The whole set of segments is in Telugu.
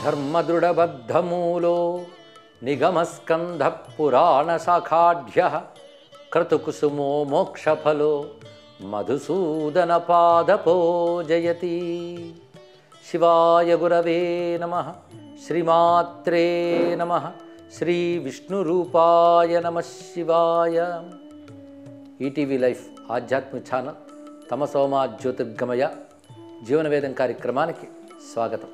ధర్మదృఢబద్ధమూలో నిగమస్కంధ పురాణశాఖాఢ్య క్రతుకుసుమో మోక్షఫలో మధుసూదన పాదపో జయతి శివాయ గురవే నమ శ్రీమాత్రే నమ శ్రీ విష్ణురూపాయ నమ శివాయ ఈటీవీ లైఫ్ ఆధ్యాత్మిక ఛానల్ తమ సోమా జ్యోతిర్గమయ జీవనవేదం కార్యక్రమానికి స్వాగతం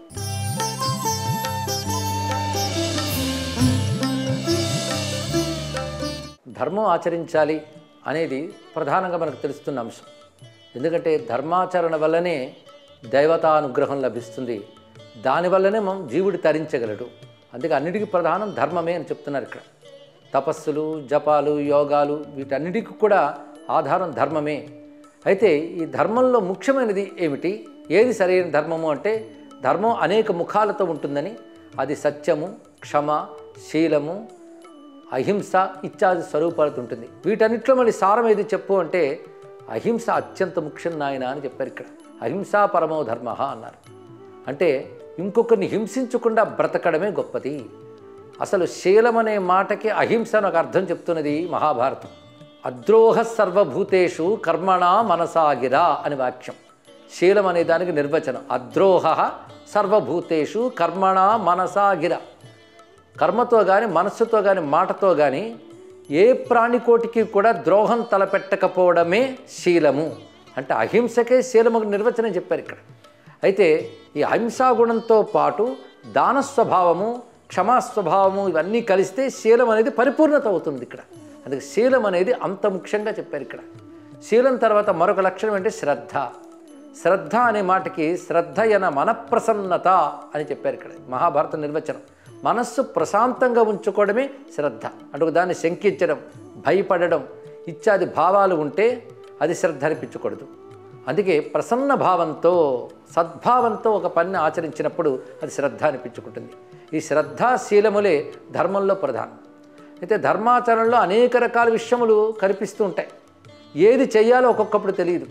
ధర్మం ఆచరించాలి అనేది ప్రధానంగా మనకు తెలుస్తున్న అంశం ఎందుకంటే ధర్మాచరణ వల్లనే దైవతానుగ్రహం లభిస్తుంది దానివల్లనే మనం జీవుడు తరించగలడు అందుకే అన్నిటికీ ప్రధానం ధర్మమే అని చెప్తున్నారు ఇక్కడ తపస్సులు జపాలు యోగాలు వీటన్నిటికీ కూడా ఆధారం ధర్మమే అయితే ఈ ధర్మంలో ముఖ్యమైనది ఏమిటి ఏది సరైన ధర్మము అంటే ధర్మం అనేక ముఖాలతో ఉంటుందని అది సత్యము క్షమ శీలము అహింస ఇత్యాది స్వరూపాలతో ఉంటుంది వీటన్నిటిలో మళ్ళీ సారం ఏది చెప్పు అంటే అహింస అత్యంత ముఖ్యం నాయన అని చెప్పారు ఇక్కడ అహింసా పరమో ధర్మ అన్నారు అంటే ఇంకొకరిని హింసించకుండా బ్రతకడమే గొప్పది అసలు శీలం అనే మాటకి అహింస అని ఒక అర్థం చెప్తున్నది మహాభారతం అద్రోహ సర్వభూతేషు కర్మణ మనసాగిరా అని వాక్యం శీలం అనే దానికి నిర్వచనం అద్రోహ సర్వభూతేషు కర్మణ మనసాగిర కర్మతో కానీ మనస్సుతో కానీ మాటతో కానీ ఏ ప్రాణికోటికి కూడా ద్రోహం తలపెట్టకపోవడమే శీలము అంటే అహింసకే శీలముకు నిర్వచనం చెప్పారు ఇక్కడ అయితే ఈ అహింసా గుణంతో పాటు దాన స్వభావము క్షమా స్వభావము ఇవన్నీ కలిస్తే శీలం అనేది పరిపూర్ణత అవుతుంది ఇక్కడ అందుకే శీలం అనేది అంత ముఖ్యంగా చెప్పారు ఇక్కడ శీలం తర్వాత మరొక లక్షణం అంటే శ్రద్ధ శ్రద్ధ అనే మాటకి శ్రద్ధ ఎన మనప్రసన్నత అని చెప్పారు ఇక్కడ మహాభారత నిర్వచనం మనస్సు ప్రశాంతంగా ఉంచుకోవడమే శ్రద్ధ అంటే దాన్ని శంకించడం భయపడడం ఇత్యాది భావాలు ఉంటే అది శ్రద్ధ అనిపించకూడదు అందుకే ప్రసన్న భావంతో సద్భావంతో ఒక పనిని ఆచరించినప్పుడు అది శ్రద్ధ అనిపించుకుంటుంది ఈ శ్రద్ధాశీలములే ధర్మంలో ప్రధానం అయితే ధర్మాచరణలో అనేక రకాల విషయములు కనిపిస్తూ ఉంటాయి ఏది చేయాలో ఒక్కొక్కప్పుడు తెలియదు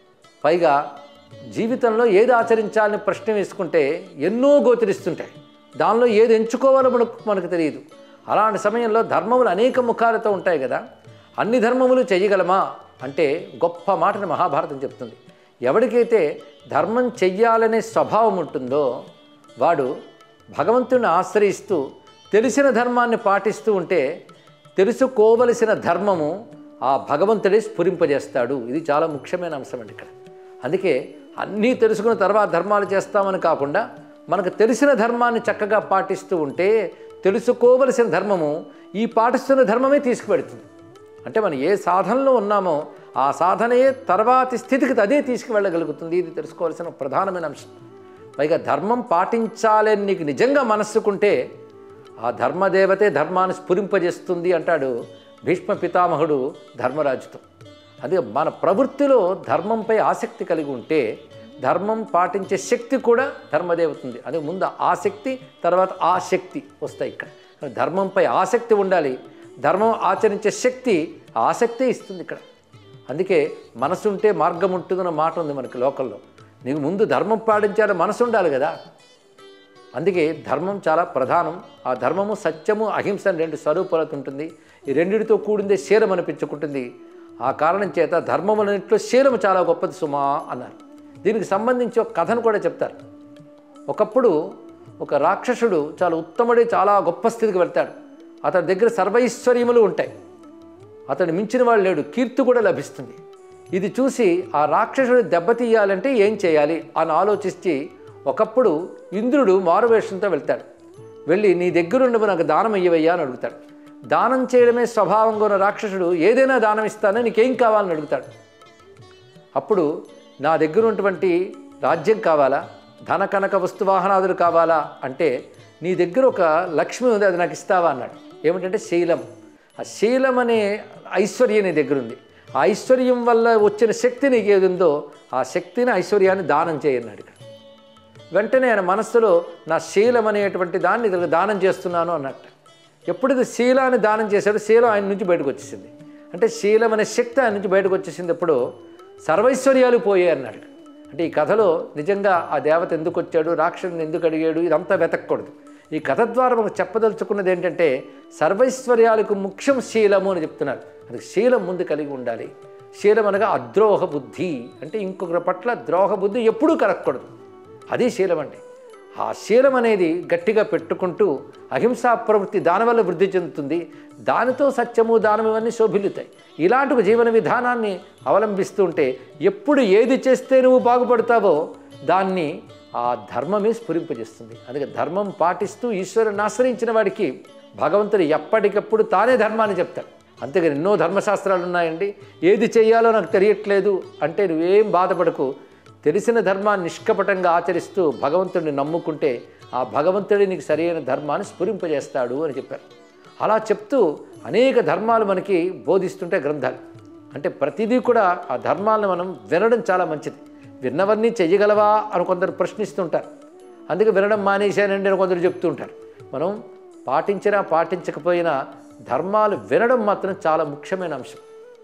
పైగా జీవితంలో ఏది ఆచరించాలని ప్రశ్న వేసుకుంటే ఎన్నో గోచరిస్తుంటాయి దానిలో ఏది ఎంచుకోవాలో మనకు మనకు తెలియదు అలాంటి సమయంలో ధర్మములు అనేక ముఖాలతో ఉంటాయి కదా అన్ని ధర్మములు చేయగలమా అంటే గొప్ప మాటని మహాభారతం చెప్తుంది ఎవరికైతే ధర్మం చెయ్యాలనే స్వభావం ఉంటుందో వాడు భగవంతుని ఆశ్రయిస్తూ తెలిసిన ధర్మాన్ని పాటిస్తూ ఉంటే తెలుసుకోవలసిన ధర్మము ఆ భగవంతుడే స్ఫురింపజేస్తాడు ఇది చాలా ముఖ్యమైన అంశం అండి ఇక్కడ అందుకే అన్నీ తెలుసుకున్న తర్వాత ధర్మాలు చేస్తామని కాకుండా మనకు తెలిసిన ధర్మాన్ని చక్కగా పాటిస్తూ ఉంటే తెలుసుకోవలసిన ధర్మము ఈ పాటిస్తున్న ధర్మమే తీసుకువెడుతుంది అంటే మనం ఏ సాధనలో ఉన్నామో ఆ సాధనయే తర్వాతి స్థితికి అదే తీసుకువెళ్ళగలుగుతుంది ఇది తెలుసుకోవాల్సిన ప్రధానమైన అంశం పైగా ధర్మం పాటించాలని నీకు నిజంగా మనస్సుకుంటే ఆ ధర్మదేవతే ధర్మాన్ని స్ఫురింపజేస్తుంది అంటాడు భీష్మ పితామహుడు ధర్మరాజుతో అదే మన ప్రవృత్తిలో ధర్మంపై ఆసక్తి కలిగి ఉంటే ధర్మం పాటించే శక్తి కూడా ధర్మదేవతుంది అదే ముందు ఆసక్తి తర్వాత ఆ శక్తి వస్తాయి ఇక్కడ ధర్మంపై ఆసక్తి ఉండాలి ధర్మం ఆచరించే శక్తి ఆసక్తే ఇస్తుంది ఇక్కడ అందుకే మనసు ఉంటే మార్గం ఉంటుందన్న మాట ఉంది మనకి లోకల్లో నీకు ముందు ధర్మం పాటించాలి మనసు ఉండాలి కదా అందుకే ధర్మం చాలా ప్రధానం ఆ ధర్మము సత్యము అహింస అని రెండు స్వరూపాలతో ఉంటుంది ఈ రెండిటితో కూడిందే శీలం అనిపించుకుంటుంది ఆ కారణం చేత ధర్మములన్నింటిలో శీలము చాలా గొప్పది సుమా అన్నారు దీనికి సంబంధించి ఒక కథను కూడా చెప్తారు ఒకప్పుడు ఒక రాక్షసుడు చాలా ఉత్తముడే చాలా గొప్ప స్థితికి వెళ్తాడు అతని దగ్గర సర్వైశ్వర్యములు ఉంటాయి అతడు మించిన వాడు లేడు కీర్తి కూడా లభిస్తుంది ఇది చూసి ఆ రాక్షసుడు దెబ్బతీయాలంటే ఏం చేయాలి అని ఆలోచించి ఒకప్పుడు ఇంద్రుడు మారువేషంతో వెళ్తాడు వెళ్ళి నీ దగ్గరుండి నాకు దానం ఇయ్యవయ్యా అని అడుగుతాడు దానం చేయడమే స్వభావంగా ఉన్న రాక్షసుడు ఏదైనా దానం ఇస్తానని నీకేం కావాలని అడుగుతాడు అప్పుడు నా దగ్గర ఉన్నటువంటి రాజ్యం కావాలా ధన కనక వస్తువాహనాదులు కావాలా అంటే నీ దగ్గర ఒక లక్ష్మి ఉంది అది నాకు ఇస్తావా అన్నాడు ఏమిటంటే శీలం ఆ శీలం అనే ఐశ్వర్యం నీ దగ్గర ఉంది ఆ ఐశ్వర్యం వల్ల వచ్చిన శక్తి నీకు ఏది ఉందో ఆ శక్తిని ఐశ్వర్యాన్ని దానం చేయన్నాడు ఇక్కడ వెంటనే ఆయన మనస్సులో నా శీలం అనేటువంటి దాన్ని ఇతరులకు దానం చేస్తున్నాను అన్నట్టు ఎప్పుడైతే శీలాన్ని దానం చేశాడో శీలం ఆయన నుంచి బయటకు వచ్చేసింది అంటే శీలం అనే శక్తి ఆయన నుంచి బయటకు వచ్చేసింది ఎప్పుడు సర్వైశ్వర్యాలు పోయాయి అన్నాడు అంటే ఈ కథలో నిజంగా ఆ దేవత ఎందుకు వచ్చాడు రాక్షసుని ఎందుకు అడిగాడు ఇదంతా వెతకూడదు ఈ కథ ద్వారా మనకు చెప్పదలుచుకున్నది ఏంటంటే సర్వైశ్వర్యాలకు ముఖ్యం శీలము అని చెప్తున్నారు అది శీలం ముందు కలిగి ఉండాలి శీలం అనగా అద్రోహ బుద్ధి అంటే ఇంకొకరి పట్ల ద్రోహ బుద్ధి ఎప్పుడూ కలగకూడదు అది శీలం అంటే ఆ శీలం అనేది గట్టిగా పెట్టుకుంటూ అహింసా ప్రవృత్తి దానివల్ల వృద్ధి చెందుతుంది దానితో సత్యము దానం ఇవన్నీ శోభిల్లుతాయి ఇలాంటి ఒక జీవన విధానాన్ని అవలంబిస్తూ ఉంటే ఎప్పుడు ఏది చేస్తే నువ్వు బాగుపడతావో దాన్ని ఆ ధర్మమే స్ఫురింపజేస్తుంది అందుకే ధర్మం పాటిస్తూ ఈశ్వరుని ఆశ్రయించిన వాడికి భగవంతుడు ఎప్పటికప్పుడు తానే ధర్మాన్ని చెప్తాడు అంతేగాని ఎన్నో ధర్మశాస్త్రాలు ఉన్నాయండి ఏది చేయాలో నాకు తెలియట్లేదు అంటే నువ్వేం బాధపడకు తెలిసిన ధర్మాన్ని నిష్కపటంగా ఆచరిస్తూ భగవంతుడిని నమ్ముకుంటే ఆ భగవంతుడి నీకు సరైన ధర్మాన్ని స్ఫురింపజేస్తాడు అని చెప్పారు అలా చెప్తూ అనేక ధర్మాలు మనకి బోధిస్తుంటే గ్రంథాలు అంటే ప్రతిదీ కూడా ఆ ధర్మాలను మనం వినడం చాలా మంచిది విన్నవన్నీ చెయ్యగలవా అని కొందరు ప్రశ్నిస్తుంటారు అందుకే వినడం మానేశానండి అని కొందరు చెప్తూ ఉంటారు మనం పాటించినా పాటించకపోయినా ధర్మాలు వినడం మాత్రం చాలా ముఖ్యమైన అంశం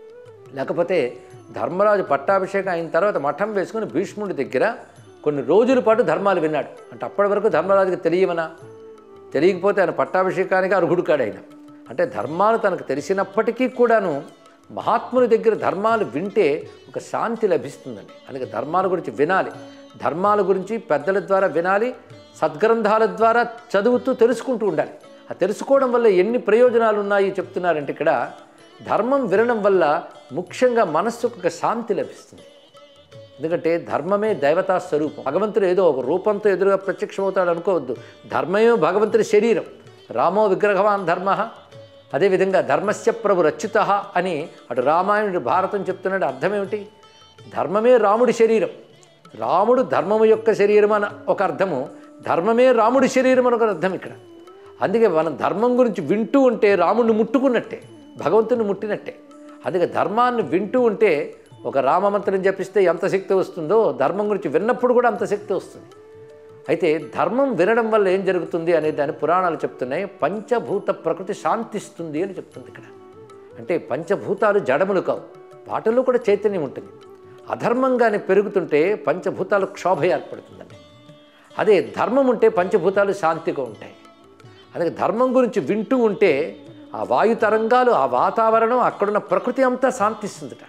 లేకపోతే ధర్మరాజు పట్టాభిషేకం అయిన తర్వాత మఠం వేసుకుని భీష్ముడి దగ్గర కొన్ని రోజుల పాటు ధర్మాలు విన్నాడు అంటే అప్పటి వరకు ధర్మరాజుకి తెలియమనా తెలియకపోతే ఆయన పట్టాభిషేకానికి అర్హుడు కాడైన అంటే ధర్మాలు తనకు తెలిసినప్పటికీ కూడాను మహాత్ముని దగ్గర ధర్మాలు వింటే ఒక శాంతి లభిస్తుందండి అందుకే ధర్మాల గురించి వినాలి ధర్మాల గురించి పెద్దల ద్వారా వినాలి సద్గ్రంథాల ద్వారా చదువుతూ తెలుసుకుంటూ ఉండాలి ఆ తెలుసుకోవడం వల్ల ఎన్ని ప్రయోజనాలు ఉన్నాయి చెప్తున్నారంటే ఇక్కడ ధర్మం వినడం వల్ల ముఖ్యంగా మనస్సుకు ఒక శాంతి లభిస్తుంది ఎందుకంటే ధర్మమే దైవతా స్వరూపం భగవంతుడు ఏదో ఒక రూపంతో ఎదురుగా ప్రత్యక్షమవుతాడు అనుకోవద్దు ధర్మమే భగవంతుడి శరీరం రామో విగ్రహవాన్ ధర్మ అదేవిధంగా ధర్మస్య ప్రభు రచ్యుత అని అటు రామాయణుడు భారతం చెప్తున్నాడు అర్థం ఏమిటి ధర్మమే రాముడి శరీరం రాముడు ధర్మము యొక్క శరీరం అని ఒక అర్థము ధర్మమే రాముడి శరీరం అని ఒక అర్థం ఇక్కడ అందుకే మనం ధర్మం గురించి వింటూ ఉంటే రాముడిని ముట్టుకున్నట్టే భగవంతుని ముట్టినట్టే అందుకే ధర్మాన్ని వింటూ ఉంటే ఒక రామమంత్రం జపిస్తే ఎంత శక్తి వస్తుందో ధర్మం గురించి విన్నప్పుడు కూడా అంత శక్తి వస్తుంది అయితే ధర్మం వినడం వల్ల ఏం జరుగుతుంది అనే దాని పురాణాలు చెప్తున్నాయి పంచభూత ప్రకృతి శాంతిస్తుంది అని చెప్తుంది ఇక్కడ అంటే పంచభూతాలు జడములు కావు వాటిలో కూడా చైతన్యం ఉంటుంది అధర్మంగానే పెరుగుతుంటే పంచభూతాలు క్షోభ ఏర్పడుతుందండి అదే ధర్మం ఉంటే పంచభూతాలు శాంతిగా ఉంటాయి అందుకే ధర్మం గురించి వింటూ ఉంటే ఆ వాయు తరంగాలు ఆ వాతావరణం అక్కడున్న ప్రకృతి అంతా శాంతిస్తుందట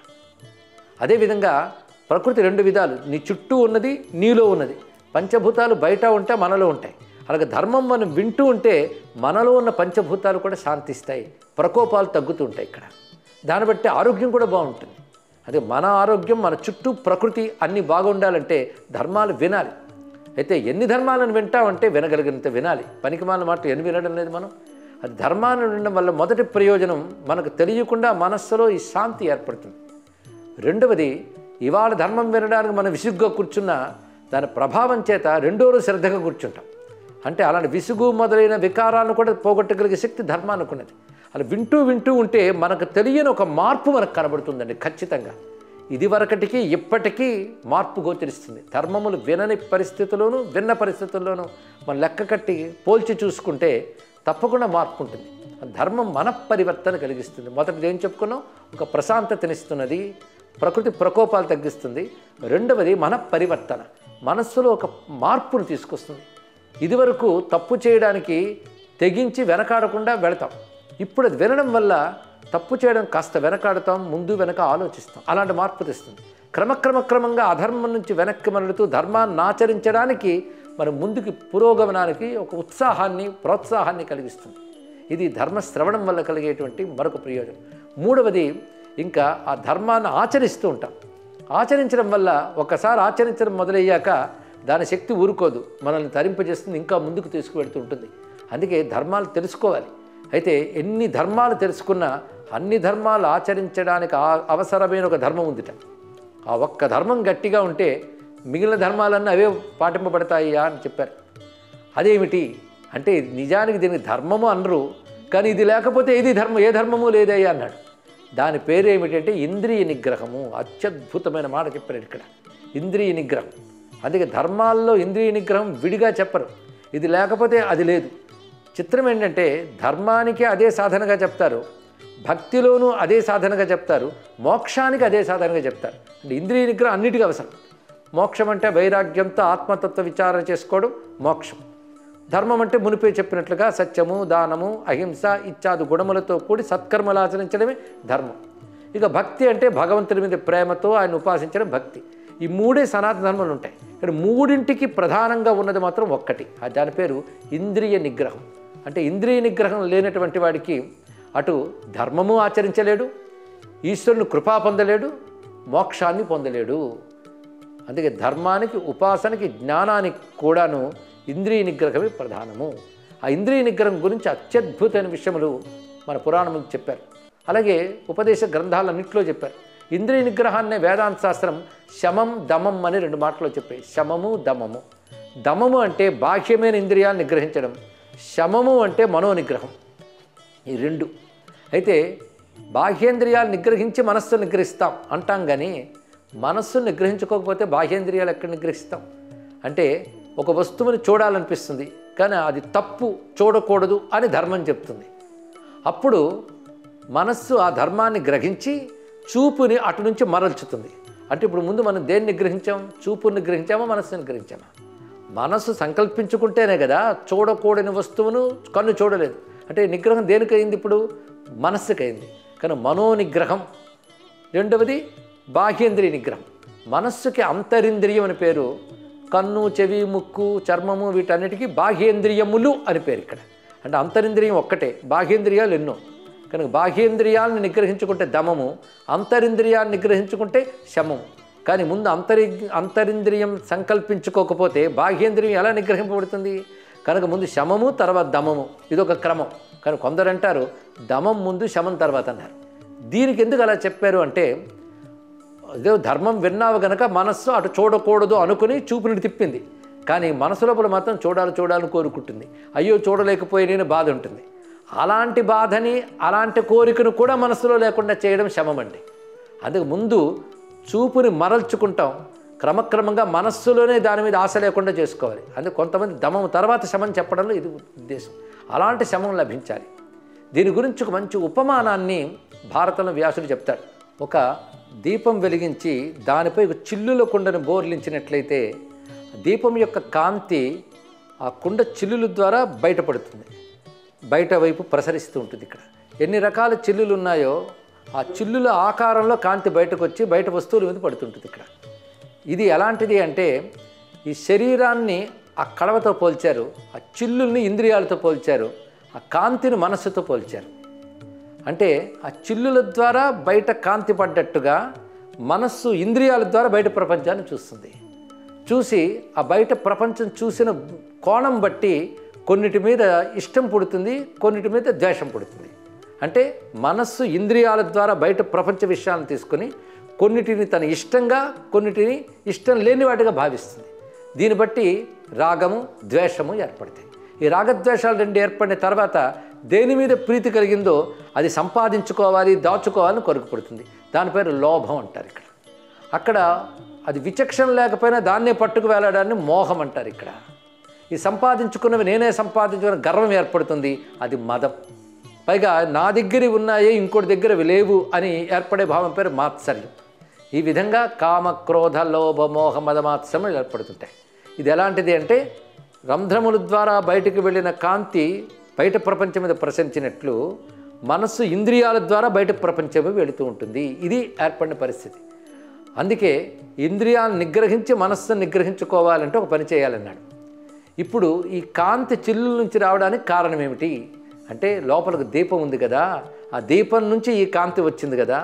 అదేవిధంగా ప్రకృతి రెండు విధాలు నీ చుట్టూ ఉన్నది నీలో ఉన్నది పంచభూతాలు బయట ఉంటే మనలో ఉంటాయి అలాగే ధర్మం మనం వింటూ ఉంటే మనలో ఉన్న పంచభూతాలు కూడా శాంతిస్తాయి ప్రకోపాలు తగ్గుతూ ఉంటాయి ఇక్కడ దాన్ని బట్టి ఆరోగ్యం కూడా బాగుంటుంది అదే మన ఆరోగ్యం మన చుట్టూ ప్రకృతి అన్నీ బాగుండాలంటే ధర్మాలు వినాలి అయితే ఎన్ని ధర్మాలను వింటామంటే వినగలిగినంత వినాలి పనికిమాల మాట ఎన్ని వినడం లేదు మనం అది ధర్మాన్ని వినడం వల్ల మొదటి ప్రయోజనం మనకు తెలియకుండా మనస్సులో ఈ శాంతి ఏర్పడుతుంది రెండవది ఇవాళ ధర్మం వినడానికి మనం విసుగ్గా కూర్చున్నా దాని ప్రభావం చేత రెండో రోజు శ్రద్ధగా కూర్చుంటాం అంటే అలాంటి విసుగు మొదలైన వికారాలను కూడా పోగొట్టగలిగే శక్తి ధర్మానికి ఉన్నది అలా వింటూ వింటూ ఉంటే మనకు తెలియని ఒక మార్పు మనకు కనబడుతుందండి ఖచ్చితంగా ఇది వరకటికి ఇప్పటికీ మార్పు గోచరిస్తుంది ధర్మములు వినని పరిస్థితుల్లోనూ విన్న పరిస్థితుల్లోనూ మనం లెక్క కట్టి పోల్చి చూసుకుంటే తప్పకుండా మార్పు ఉంటుంది ధర్మం మన పరివర్తన కలిగిస్తుంది మొదటిది ఏం చెప్పుకున్నాం ఒక ప్రశాంతతనిస్తున్నది ప్రకృతి ప్రకోపాలు తగ్గిస్తుంది రెండవది మన పరివర్తన మనస్సులో ఒక మార్పును తీసుకొస్తుంది ఇదివరకు తప్పు చేయడానికి తెగించి వెనకాడకుండా వెళతాం ఇప్పుడు అది వినడం వల్ల తప్పు చేయడం కాస్త వెనకాడుతాం ముందు వెనక ఆలోచిస్తాం అలాంటి మార్పు తెస్తుంది క్రమక్రమ క్రమంగా అధర్మం నుంచి వెనక్కి మరలుతూ ధర్మాన్ని ఆచరించడానికి మన ముందుకి పురోగమనానికి ఒక ఉత్సాహాన్ని ప్రోత్సాహాన్ని కలిగిస్తుంది ఇది ధర్మ శ్రవణం వల్ల కలిగేటువంటి మరొక ప్రయోజనం మూడవది ఇంకా ఆ ధర్మాన్ని ఆచరిస్తూ ఉంటాం ఆచరించడం వల్ల ఒకసారి ఆచరించడం మొదలయ్యాక దాని శక్తి ఊరుకోదు మనల్ని తరింపజేస్తుంది ఇంకా ముందుకు తీసుకువెడుతూ ఉంటుంది అందుకే ధర్మాలు తెలుసుకోవాలి అయితే ఎన్ని ధర్మాలు తెలుసుకున్నా అన్ని ధర్మాలు ఆచరించడానికి ఆ- అవసరమైన ఒక ధర్మం ఉందిట ఆ ఒక్క ధర్మం గట్టిగా ఉంటే మిగిలిన ధర్మాలన్నీ అవే పాటింపబడతాయా అని చెప్పారు అదేమిటి అంటే నిజానికి దీనికి ధర్మము అనరు కానీ ఇది లేకపోతే ఏది ధర్మం ఏ ధర్మము లేదయ్యా అన్నాడు దాని పేరు ఏమిటంటే ఇంద్రియ నిగ్రహము అత్యద్భుతమైన మాట చెప్పారు ఇక్కడ ఇంద్రియ నిగ్రహం అందుకే ధర్మాల్లో ఇంద్రియ నిగ్రహం విడిగా చెప్పరు ఇది లేకపోతే అది లేదు చిత్రం ఏంటంటే ధర్మానికి అదే సాధనగా చెప్తారు భక్తిలోనూ అదే సాధనగా చెప్తారు మోక్షానికి అదే సాధనగా చెప్తారు అంటే ఇంద్రియ నిగ్రహం అన్నిటికీ అవసరం మోక్షం అంటే వైరాగ్యంతో ఆత్మతత్వ విచారణ చేసుకోవడం మోక్షం ధర్మం అంటే మునిపే చెప్పినట్లుగా సత్యము దానము అహింస ఇత్యాది గుణములతో కూడి సత్కర్మలు ఆచరించడమే ధర్మం ఇక భక్తి అంటే భగవంతుడి మీద ప్రేమతో ఆయన ఉపాసించడం భక్తి ఈ మూడే సనాతన ధర్మాలు ఉంటాయి ఇక్కడ మూడింటికి ప్రధానంగా ఉన్నది మాత్రం ఒక్కటి ఆ దాని పేరు ఇంద్రియ నిగ్రహం అంటే ఇంద్రియ నిగ్రహం లేనటువంటి వాడికి అటు ధర్మము ఆచరించలేడు ఈశ్వరుని కృపా పొందలేడు మోక్షాన్ని పొందలేడు అందుకే ధర్మానికి ఉపాసనకి జ్ఞానానికి కూడాను ఇంద్రియ నిగ్రహమే ప్రధానము ఆ ఇంద్రియ నిగ్రహం గురించి అత్యద్భుతమైన విషయములు మన పురాణములు చెప్పారు అలాగే ఉపదేశ గ్రంథాలన్నింటిలో చెప్పారు ఇంద్రియ నిగ్రహాన్నే వేదాంత శాస్త్రం శమం దమం అని రెండు మాటలు చెప్పాయి శమము దమము దమము అంటే బాహ్యమైన ఇంద్రియాలు నిగ్రహించడం శమము అంటే మనోనిగ్రహం ఈ రెండు అయితే బాహ్యేంద్రియాలు నిగ్రహించి మనస్సును నిగ్రహిస్తాం అంటాం కానీ మనస్సును నిగ్రహించుకోకపోతే బాహ్యేంద్రియాలు ఎక్కడ నిగ్రహిస్తాం అంటే ఒక వస్తువుని చూడాలనిపిస్తుంది కానీ అది తప్పు చూడకూడదు అని ధర్మం చెప్తుంది అప్పుడు మనస్సు ఆ ధర్మాన్ని గ్రహించి చూపుని అటు నుంచి మరల్చుతుంది అంటే ఇప్పుడు ముందు మనం దేన్ని గ్రహించాం చూపుని గ్రహించామా మనస్సుని గ్రహించామా మనస్సు సంకల్పించుకుంటేనే కదా చూడకూడని వస్తువును కన్ను చూడలేదు అంటే నిగ్రహం దేనికైంది ఇప్పుడు మనస్సుకైంది కానీ మనోనిగ్రహం రెండవది బాహ్యేంద్రియ నిగ్రహం మనస్సుకి అంతరింద్రియం అని పేరు కన్ను చెవి ముక్కు చర్మము వీటన్నిటికీ బాహ్యేంద్రియములు అని పేరు ఇక్కడ అంటే అంతరింద్రియం ఒక్కటే బాహ్యేంద్రియాలు ఎన్నో కనుక బాహ్యేంద్రియాలను నిగ్రహించుకుంటే దమము అంతరింద్రియాన్ని నిగ్రహించుకుంటే శమము కానీ ముందు అంతరి అంతరింద్రియం సంకల్పించుకోకపోతే బాహ్యేంద్రియం ఎలా నిగ్రహింపబడుతుంది కనుక ముందు శమము తర్వాత దమము ఇదొక క్రమం కానీ కొందరు అంటారు దమం ముందు శమం తర్వాత అన్నారు దీనికి ఎందుకు అలా చెప్పారు అంటే ఇదే ధర్మం విన్నావు గనక మనస్సు అటు చూడకూడదు అనుకుని చూపుని తిప్పింది కానీ మనసు లోపల మాత్రం చూడాలి చూడాలని కోరుకుంటుంది అయ్యో చూడలేకపోయి నేను బాధ ఉంటుంది అలాంటి బాధని అలాంటి కోరికను కూడా మనసులో లేకుండా చేయడం శమం అండి అందుకు ముందు చూపుని మరల్చుకుంటాం క్రమక్రమంగా మనస్సులోనే దాని మీద ఆశ లేకుండా చేసుకోవాలి అందుకే కొంతమంది దమం తర్వాత శమం చెప్పడంలో ఇది ఉద్దేశం అలాంటి శమం లభించాలి దీని గురించి ఒక మంచి ఉపమానాన్ని భారతంలో వ్యాసుడు చెప్తాడు ఒక దీపం వెలిగించి దానిపై ఒక చిల్లుల కుండను బోర్లించినట్లయితే దీపం యొక్క కాంతి ఆ కుండ చిల్లుల ద్వారా బయటపడుతుంది బయట వైపు ప్రసరిస్తూ ఉంటుంది ఇక్కడ ఎన్ని రకాల చిల్లులు ఉన్నాయో ఆ చిల్లుల ఆకారంలో కాంతి బయటకు వచ్చి బయట వస్తువుల మీద పడుతుంటుంది ఇక్కడ ఇది ఎలాంటిది అంటే ఈ శరీరాన్ని ఆ కడవతో పోల్చారు ఆ చిల్లుల్ని ఇంద్రియాలతో పోల్చారు ఆ కాంతిని మనస్సుతో పోల్చారు అంటే ఆ చిల్లుల ద్వారా బయట కాంతి పడ్డట్టుగా మనస్సు ఇంద్రియాల ద్వారా బయట ప్రపంచాన్ని చూస్తుంది చూసి ఆ బయట ప్రపంచం చూసిన కోణం బట్టి కొన్నిటి మీద ఇష్టం పుడుతుంది కొన్నిటి మీద ద్వేషం పుడుతుంది అంటే మనస్సు ఇంద్రియాల ద్వారా బయట ప్రపంచ విషయాలను తీసుకొని కొన్నిటిని తన ఇష్టంగా కొన్నిటిని ఇష్టం లేని వాటిగా భావిస్తుంది దీన్ని బట్టి రాగము ద్వేషము ఏర్పడతాయి ఈ రాగద్వేషాలు రెండు ఏర్పడిన తర్వాత దేని మీద ప్రీతి కలిగిందో అది సంపాదించుకోవాలి దాచుకోవాలని కొరకుపడుతుంది దాని పేరు లోభం అంటారు ఇక్కడ అక్కడ అది విచక్షణ లేకపోయినా దాన్నే పట్టుకు వేలాడాన్ని మోహం అంటారు ఇక్కడ ఈ సంపాదించుకున్నవి నేనే సంపాదించుకున్న గర్వం ఏర్పడుతుంది అది మదం పైగా నా దగ్గర ఉన్నాయే ఇంకోటి దగ్గర ఇవి లేవు అని ఏర్పడే భావం పేరు మాత్సర్యం ఈ విధంగా కామ క్రోధ లోభ మోహ మదమాత్సర్యం ఏర్పడుతుంటాయి ఇది ఎలాంటిది అంటే రంధ్రముల ద్వారా బయటకు వెళ్ళిన కాంతి బయట ప్రపంచం మీద ప్రసరించినట్లు మనస్సు ఇంద్రియాల ద్వారా బయట ప్రపంచం వెళుతూ ఉంటుంది ఇది ఏర్పడిన పరిస్థితి అందుకే ఇంద్రియాలను నిగ్రహించి మనస్సును నిగ్రహించుకోవాలంటే ఒక పని చేయాలన్నాడు ఇప్పుడు ఈ కాంతి చిల్లుల నుంచి రావడానికి కారణం ఏమిటి అంటే లోపలకు దీపం ఉంది కదా ఆ దీపం నుంచి ఈ కాంతి వచ్చింది కదా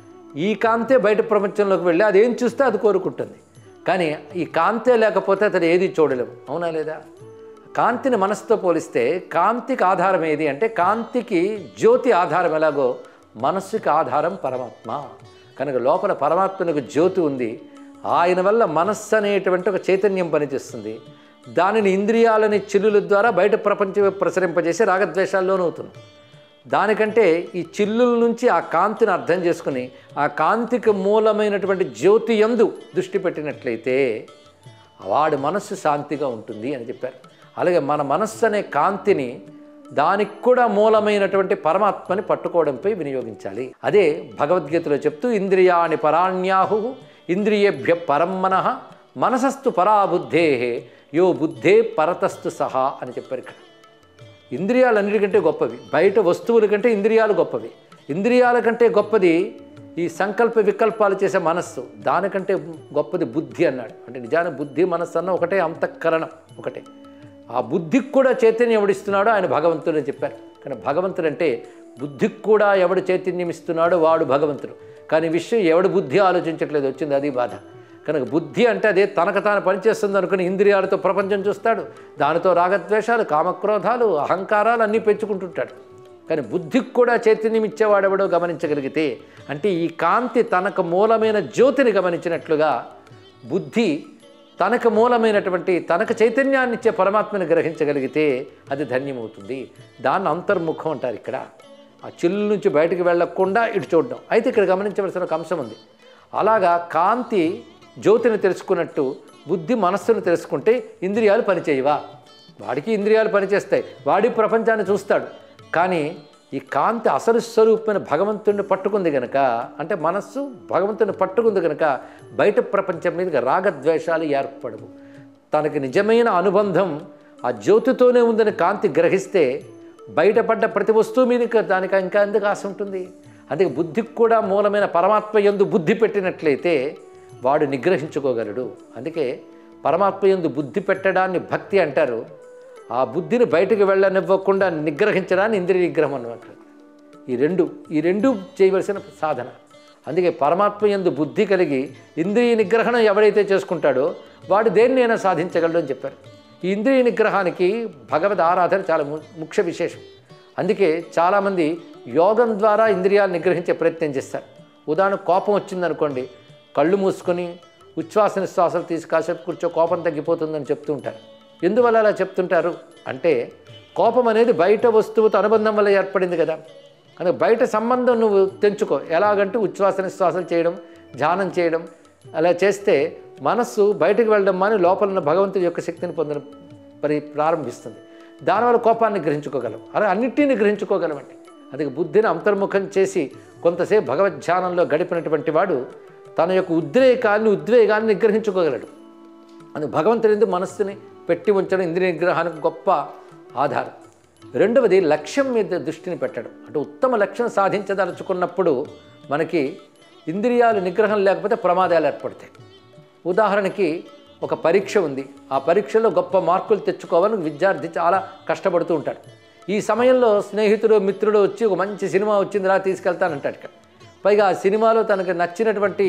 ఈ కాంతే బయట ప్రపంచంలోకి వెళ్ళి అదేం చూస్తే అది కోరుకుంటుంది కానీ ఈ కాంతే లేకపోతే అతను ఏది చూడలేము అవునా లేదా కాంతిని మనసుతో పోలిస్తే కాంతికి ఆధారం ఏది అంటే కాంతికి జ్యోతి ఆధారం ఎలాగో మనస్సుకి ఆధారం పరమాత్మ కనుక లోపల పరమాత్మనికి జ్యోతి ఉంది ఆయన వల్ల మనస్సు అనేటువంటి ఒక చైతన్యం పనిచేస్తుంది దానిని ఇంద్రియాలని చిల్లుల ద్వారా బయట ప్రపంచం ప్రసరింపజేసి రాగద్వేషాల్లోనవుతున్నాం దానికంటే ఈ చిల్లుల నుంచి ఆ కాంతిని అర్థం చేసుకుని ఆ కాంతికి మూలమైనటువంటి జ్యోతి యందు దృష్టి పెట్టినట్లయితే వాడి మనస్సు శాంతిగా ఉంటుంది అని చెప్పారు అలాగే మన మనస్సు అనే కాంతిని దానికి కూడా మూలమైనటువంటి పరమాత్మని పట్టుకోవడంపై వినియోగించాలి అదే భగవద్గీతలో చెప్తూ ఇంద్రియాణి పరాణ్యాహు ఇంద్రియభ్య పరం మనః మనసస్తు పరాబుద్ధే యో బుద్ధే పరతస్తు సహా అని చెప్పారు ఇక్కడ ఇంద్రియాలన్నిటికంటే గొప్పవి బయట వస్తువుల కంటే ఇంద్రియాలు గొప్పవి ఇంద్రియాల కంటే గొప్పది ఈ సంకల్ప వికల్పాలు చేసే మనస్సు దానికంటే గొప్పది బుద్ధి అన్నాడు అంటే నిజానికి బుద్ధి మనస్సు అన్న ఒకటే అంతఃకరణం ఒకటే ఆ బుద్ధికి కూడా చైతన్యం ఎవడిస్తున్నాడో ఆయన భగవంతుడు అని చెప్పారు కానీ భగవంతుడు అంటే బుద్ధికి కూడా ఎవడు చైతన్యం ఇస్తున్నాడో వాడు భగవంతుడు కానీ విషయం ఎవడు బుద్ధి ఆలోచించట్లేదు వచ్చింది అది బాధ కనుక బుద్ధి అంటే అదే తనకు తాను పనిచేస్తుంది అనుకుని ఇంద్రియాలతో ప్రపంచం చూస్తాడు దానితో రాగద్వేషాలు కామక్రోధాలు అహంకారాలు అన్నీ పెంచుకుంటుంటాడు కానీ బుద్ధికి కూడా చైతన్యం ఇచ్చేవాడెవడో గమనించగలిగితే అంటే ఈ కాంతి తనకు మూలమైన జ్యోతిని గమనించినట్లుగా బుద్ధి తనకు మూలమైనటువంటి తనకు చైతన్యాన్ని ఇచ్చే పరమాత్మని గ్రహించగలిగితే అది ధన్యమవుతుంది దాన్ని అంతర్ముఖం అంటారు ఇక్కడ ఆ చిల్లు నుంచి బయటికి వెళ్లకుండా ఇటు చూడడం అయితే ఇక్కడ గమనించవలసిన ఒక అంశం ఉంది అలాగా కాంతి జ్యోతిని తెలుసుకున్నట్టు బుద్ధి మనస్సును తెలుసుకుంటే ఇంద్రియాలు పనిచేయవా వాడికి ఇంద్రియాలు పనిచేస్తాయి వాడి ప్రపంచాన్ని చూస్తాడు కానీ ఈ కాంతి అసలు స్వరూపమైన భగవంతుడిని పట్టుకుంది గనక అంటే మనస్సు భగవంతుని పట్టుకుంది గనక బయట ప్రపంచం మీద రాగద్వేషాలు ఏర్పడవు తనకి నిజమైన అనుబంధం ఆ జ్యోతితోనే ఉందని కాంతి గ్రహిస్తే బయటపడ్డ ప్రతి వస్తువు మీద ఇంకా దానికి ఇంకా ఎందుకు ఆశ ఉంటుంది అందుకే బుద్ధికి కూడా మూలమైన పరమాత్మ యందు బుద్ధి పెట్టినట్లయితే వాడు నిగ్రహించుకోగలడు అందుకే పరమాత్మ యందు బుద్ధి పెట్టడాన్ని భక్తి అంటారు ఆ బుద్ధిని బయటకు వెళ్ళనివ్వకుండా నిగ్రహించడాన్ని ఇంద్రియ నిగ్రహం అన్నమాట ఈ రెండు ఈ రెండు చేయవలసిన సాధన అందుకే పరమాత్మ యందు బుద్ధి కలిగి ఇంద్రియ నిగ్రహణం ఎవడైతే చేసుకుంటాడో వాడు దేన్నైనా సాధించగలడు అని చెప్పారు ఈ ఇంద్రియ నిగ్రహానికి భగవద్ ఆరాధన చాలా ము- ముఖ్య విశేషం అందుకే చాలామంది యోగం ద్వారా ఇంద్రియాలు నిగ్రహించే ప్రయత్నం చేస్తారు ఉదాహరణ కోపం వచ్చిందనుకోండి కళ్ళు మూసుకొని ఉచ్ఛ్వాస నిశ్వాసాలు తీసి కాసేపు కూర్చో కోపం తగ్గిపోతుందని చెప్తూ ఉంటారు ఎందువల్ల అలా చెప్తుంటారు అంటే కోపం అనేది బయట వస్తువుతో అనుబంధం వల్ల ఏర్పడింది కదా అందుకే బయట సంబంధం నువ్వు తెంచుకో ఎలాగంటే ఉచ్ఛ్వాస నిశ్వాసాలు చేయడం ధ్యానం చేయడం అలా చేస్తే మనస్సు బయటకు వెళ్ళడం మాని లోపల ఉన్న భగవంతుడి యొక్క శక్తిని పొందడం పరి ప్రారంభిస్తుంది దానివల్ల కోపాన్ని గ్రహించుకోగలం అలా అన్నిటినీ గ్రహించుకోగలమండి అందుకే బుద్ధిని అంతర్ముఖం చేసి కొంతసేపు భగవద్ధ్యానంలో గడిపినటువంటి వాడు తన యొక్క ఉద్రేకాన్ని ఉద్వేగాన్ని నిగ్రహించుకోగలడు అందుకు భగవంతుడి ఎందుకు మనస్సుని పెట్టి ఉంచడం ఇంద్రియ నిగ్రహానికి గొప్ప ఆధారం రెండవది లక్ష్యం మీద దృష్టిని పెట్టడం అంటే ఉత్తమ లక్ష్యం సాధించదలుచుకున్నప్పుడు మనకి ఇంద్రియాలు నిగ్రహం లేకపోతే ప్రమాదాలు ఏర్పడతాయి ఉదాహరణకి ఒక పరీక్ష ఉంది ఆ పరీక్షలో గొప్ప మార్కులు తెచ్చుకోవాలని విద్యార్థి చాలా కష్టపడుతూ ఉంటాడు ఈ సమయంలో స్నేహితుడు మిత్రుడు వచ్చి ఒక మంచి సినిమా వచ్చింది రా తీసుకెళ్తానంటాడు ఇక్కడ పైగా ఆ సినిమాలో తనకు నచ్చినటువంటి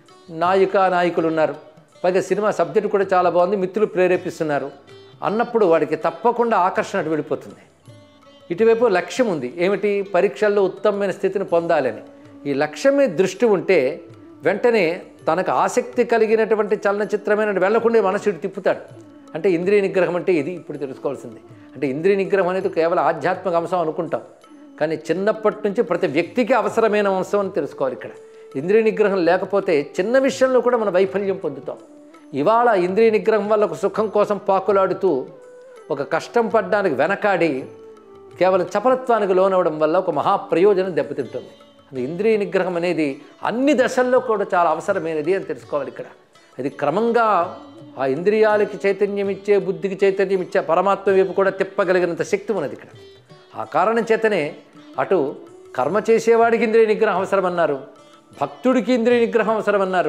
నాయిక నాయకులు ఉన్నారు పైగా సినిమా సబ్జెక్ట్ కూడా చాలా బాగుంది మిత్రులు ప్రేరేపిస్తున్నారు అన్నప్పుడు వాడికి తప్పకుండా ఆకర్షణ అటు వెళ్ళిపోతుంది ఇటువైపు లక్ష్యం ఉంది ఏమిటి పరీక్షల్లో ఉత్తమమైన స్థితిని పొందాలని ఈ లక్ష్యం మీద దృష్టి ఉంటే వెంటనే తనకు ఆసక్తి కలిగినటువంటి చలనచిత్రమైన వెళ్లకుండా మనసు ఇటు తిప్పుతాడు అంటే ఇంద్రియ నిగ్రహం అంటే ఇది ఇప్పుడు తెలుసుకోవాల్సింది అంటే ఇంద్రియ నిగ్రహం అనేది కేవలం ఆధ్యాత్మిక అంశం అనుకుంటాం కానీ చిన్నప్పటి నుంచి ప్రతి వ్యక్తికి అవసరమైన అంశం అని తెలుసుకోవాలి ఇక్కడ ఇంద్రియ నిగ్రహం లేకపోతే చిన్న విషయంలో కూడా మనం వైఫల్యం పొందుతాం ఇవాళ ఇంద్రియ నిగ్రహం వల్ల ఒక సుఖం కోసం పాకులాడుతూ ఒక కష్టం పడ్డానికి వెనకాడి కేవలం చపలత్వానికి లోనవడం వల్ల ఒక మహాప్రయోజనం దెబ్బతింటుంది అది ఇంద్రియ నిగ్రహం అనేది అన్ని దశల్లో కూడా చాలా అవసరమైనది అని తెలుసుకోవాలి ఇక్కడ అది క్రమంగా ఆ ఇంద్రియాలకి చైతన్యం ఇచ్చే బుద్ధికి చైతన్యం ఇచ్చే పరమాత్మ వైపు కూడా తిప్పగలిగినంత శక్తి ఉన్నది ఇక్కడ ఆ కారణం చేతనే అటు కర్మ చేసేవాడికి ఇంద్రియ నిగ్రహం అవసరమన్నారు భక్తుడికి ఇంద్రియ నిగ్రహం అవసరమన్నారు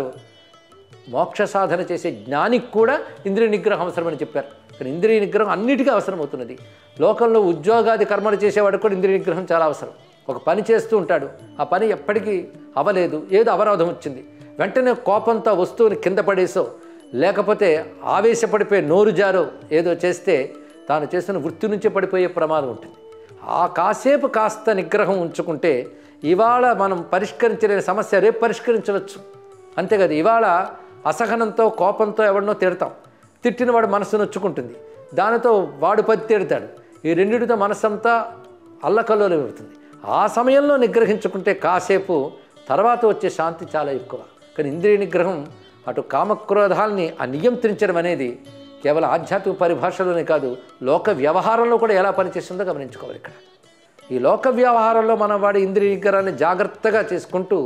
మోక్ష సాధన చేసే జ్ఞానికి కూడా ఇంద్రియ నిగ్రహం అవసరమని చెప్పారు కానీ ఇంద్రియ నిగ్రహం అన్నిటికీ అవసరం అవుతున్నది లోకంలో ఉద్యోగాది కర్మలు చేసేవాడికి కూడా ఇంద్రియ నిగ్రహం చాలా అవసరం ఒక పని చేస్తూ ఉంటాడు ఆ పని ఎప్పటికీ అవ్వలేదు ఏదో అవరోధం వచ్చింది వెంటనే కోపంతో ఆ వస్తువుని కింద పడేసో లేకపోతే ఆవేశపడిపోయి నోరు జారో ఏదో చేస్తే తాను చేస్తున్న వృత్తి నుంచి పడిపోయే ప్రమాదం ఉంటుంది ఆ కాసేపు కాస్త నిగ్రహం ఉంచుకుంటే ఇవాళ మనం పరిష్కరించలేని సమస్య రేపు పరిష్కరించవచ్చు అంతే కదా ఇవాళ అసహనంతో కోపంతో ఎవరినో తిడతాం తిట్టిన వాడు మనసు నొచ్చుకుంటుంది దానితో వాడు పది తిడతాడు ఈ రెండిటితో మనసంతా అల్లకల్లోలం అవుతుంది ఆ సమయంలో నిగ్రహించుకుంటే కాసేపు తర్వాత వచ్చే శాంతి చాలా ఎక్కువ కానీ ఇంద్రియ నిగ్రహం అటు కామక్రోధాల్ని ఆ నియంత్రించడం అనేది కేవలం ఆధ్యాత్మిక పరిభాషలోనే కాదు లోక వ్యవహారంలో కూడా ఎలా పనిచేస్తుందో గమనించుకోవాలి ఇక్కడ ఈ లోక వ్యవహారంలో మనం వాడి ఇంద్రియ నిగ్రహాన్ని జాగ్రత్తగా చేసుకుంటూ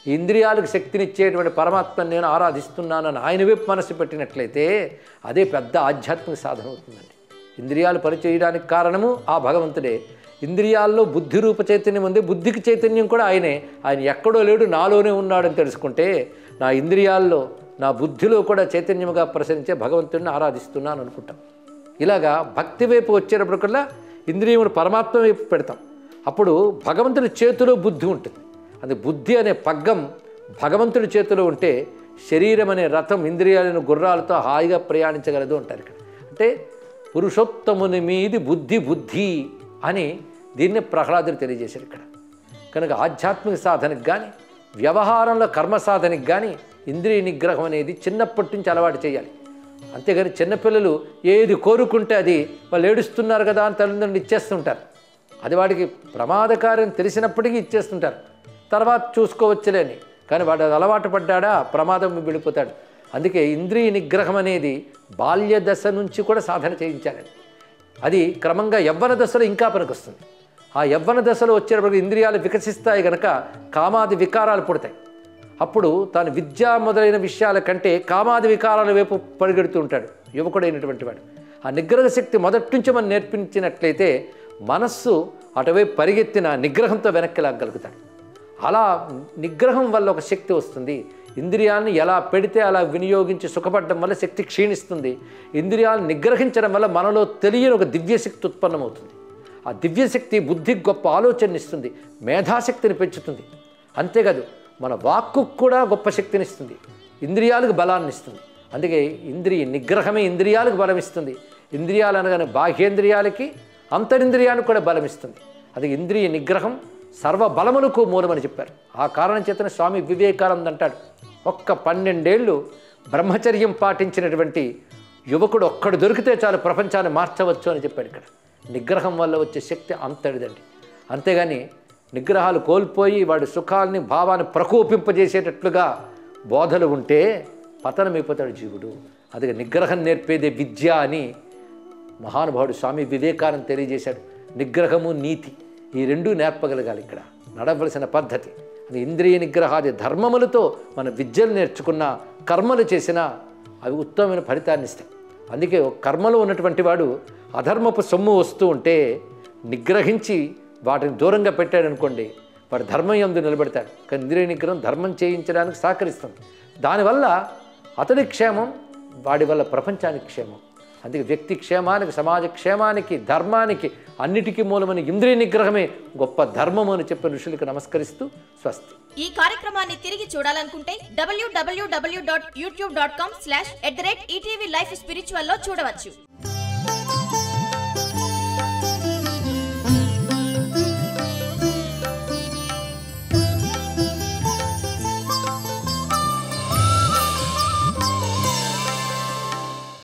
ఈ ఇంద్రియాలకు శక్తినిచ్చేటువంటి పరమాత్మను నేను ఆరాధిస్తున్నానని ఆయన వైపు మనసు పెట్టినట్లయితే అదే పెద్ద ఆధ్యాత్మిక సాధన అవుతుందండి ఇంద్రియాలు పనిచేయడానికి కారణము ఆ భగవంతుడే ఇంద్రియాల్లో బుద్ధి రూప చైతన్యం ఉంది బుద్ధికి చైతన్యం కూడా ఆయనే ఆయన ఎక్కడో లేడు నాలోనే ఉన్నాడని తెలుసుకుంటే నా ఇంద్రియాల్లో నా బుద్ధిలో కూడా చైతన్యముగా ప్రసరించే భగవంతుడిని ఆరాధిస్తున్నాను అనుకుంటాం ఇలాగా భక్తి వైపు వచ్చేటప్పటికల్లా ఇంద్రియమును పరమాత్మ వైపు పెడతాం అప్పుడు భగవంతుడి చేతిలో బుద్ధి ఉంటుంది అది బుద్ధి అనే పగ్గం భగవంతుడి చేతిలో ఉంటే శరీరం అనే రథం ఇంద్రియాలను గుర్రాలతో హాయిగా ప్రయాణించగలదు అంటారు ఇక్కడ అంటే పురుషోత్తముని మీది బుద్ధి బుద్ధి అని దీన్ని ప్రహ్లాదుడు తెలియజేశారు ఇక్కడ కనుక ఆధ్యాత్మిక సాధనకు కానీ వ్యవహారంలో కర్మ సాధనకి కానీ ఇంద్రియ నిగ్రహం అనేది చిన్నప్పటి నుంచి అలవాటు చేయాలి అంతేగాని చిన్నపిల్లలు ఏది కోరుకుంటే అది వాళ్ళు ఏడుస్తున్నారు కదా అని తల్లిదండ్రులు ఇచ్చేస్తుంటారు అది వాడికి ప్రమాదకారం తెలిసినప్పటికీ ఇచ్చేస్తుంటారు తర్వాత చూసుకోవచ్చులేని కానీ వాడు అది అలవాటు పడ్డాడా ప్రమాదం వెళ్ళిపోతాడు అందుకే ఇంద్రియ నిగ్రహం అనేది బాల్య దశ నుంచి కూడా సాధన చేయించాలండి అది క్రమంగా యవ్వన దశలో ఇంకా పనికొస్తుంది ఆ యవ్వన దశలో వచ్చేటప్పుడు ఇంద్రియాలు వికసిస్తాయి గనక కామాది వికారాలు పుడతాయి అప్పుడు తాను విద్య మొదలైన విషయాల కంటే కామాది వికారాల వైపు పరిగెడుతూ ఉంటాడు యువకుడైనటువంటి వాడు ఆ నిగ్రహ శక్తి మొదటి నుంచి మనం నేర్పించినట్లయితే మనస్సు అటువైపు పరిగెత్తిన నిగ్రహంతో వెనక్కి లాగలుగుతాడు అలా నిగ్రహం వల్ల ఒక శక్తి వస్తుంది ఇంద్రియాలను ఎలా పెడితే అలా వినియోగించి సుఖపడడం వల్ల శక్తి క్షీణిస్తుంది ఇంద్రియాలను నిగ్రహించడం వల్ల మనలో తెలియని ఒక దివ్యశక్తి ఉత్పన్నమవుతుంది ఆ దివ్యశక్తి బుద్ధికి గొప్ప ఆలోచన ఇస్తుంది మేధాశక్తిని పెంచుతుంది అంతేకాదు మన వాక్కు కూడా గొప్ప శక్తిని ఇస్తుంది ఇంద్రియాలకు బలాన్ని ఇస్తుంది అందుకే ఇంద్రియ నిగ్రహమే ఇంద్రియాలకు బలం ఇస్తుంది ఇంద్రియాలు అనగానే బాహ్యేంద్రియాలకి అంతరింద్రియానికి కూడా బలం ఇస్తుంది అది ఇంద్రియ నిగ్రహం సర్వ బలములకు మూలమని చెప్పారు ఆ కారణం చేతనే స్వామి వివేకానంద అంటాడు ఒక్క పన్నెండేళ్ళు బ్రహ్మచర్యం పాటించినటువంటి యువకుడు ఒక్కడు దొరికితే చాలు ప్రపంచాన్ని మార్చవచ్చు అని చెప్పాడు ఇక్కడ నిగ్రహం వల్ల వచ్చే శక్తి అంతటిదండి అంతేగాని నిగ్రహాలు కోల్పోయి వాడి సుఖాల్ని భావాన్ని ప్రకోపింపజేసేటట్లుగా బోధలు ఉంటే పతనమైపోతాడు జీవుడు అది నిగ్రహం నేర్పేదే విద్య అని మహానుభావుడు స్వామి వివేకానంద తెలియజేశాడు నిగ్రహము నీతి ఈ రెండూ నేర్పగలగాలి ఇక్కడ నడవలసిన పద్ధతి అది ఇంద్రియ నిగ్రహాది ధర్మములతో మన విద్యలు నేర్చుకున్న కర్మలు చేసినా అవి ఉత్తమమైన ఫలితాన్ని ఇస్తాయి అందుకే ఒక కర్మలో ఉన్నటువంటి వాడు అధర్మపు సొమ్ము వస్తూ ఉంటే నిగ్రహించి వాటిని దూరంగా పెట్టాడనుకోండి వాడు ధర్మం ఎందు నిలబెడతాడు కానీ ఇంద్రియ నిగ్రహం ధర్మం చేయించడానికి సహకరిస్తుంది దానివల్ల అతడి క్షేమం వాడి వల్ల ప్రపంచానికి క్షేమం అందుకే వ్యక్తి క్షేమానికి సమాజ క్షేమానికి ధర్మానికి అన్నిటికీ మూలమైన ఇంద్రియ నిగ్రహమే గొప్ప ధర్మము అని చెప్పిన ఋషులకు నమస్కరిస్తూ స్వస్తి ఈ కార్యక్రమాన్ని తిరిగి చూడాలనుకుంటే W W W dot YouTube dot com slash at the rate ETV life spiritual లో చూడవచ్చు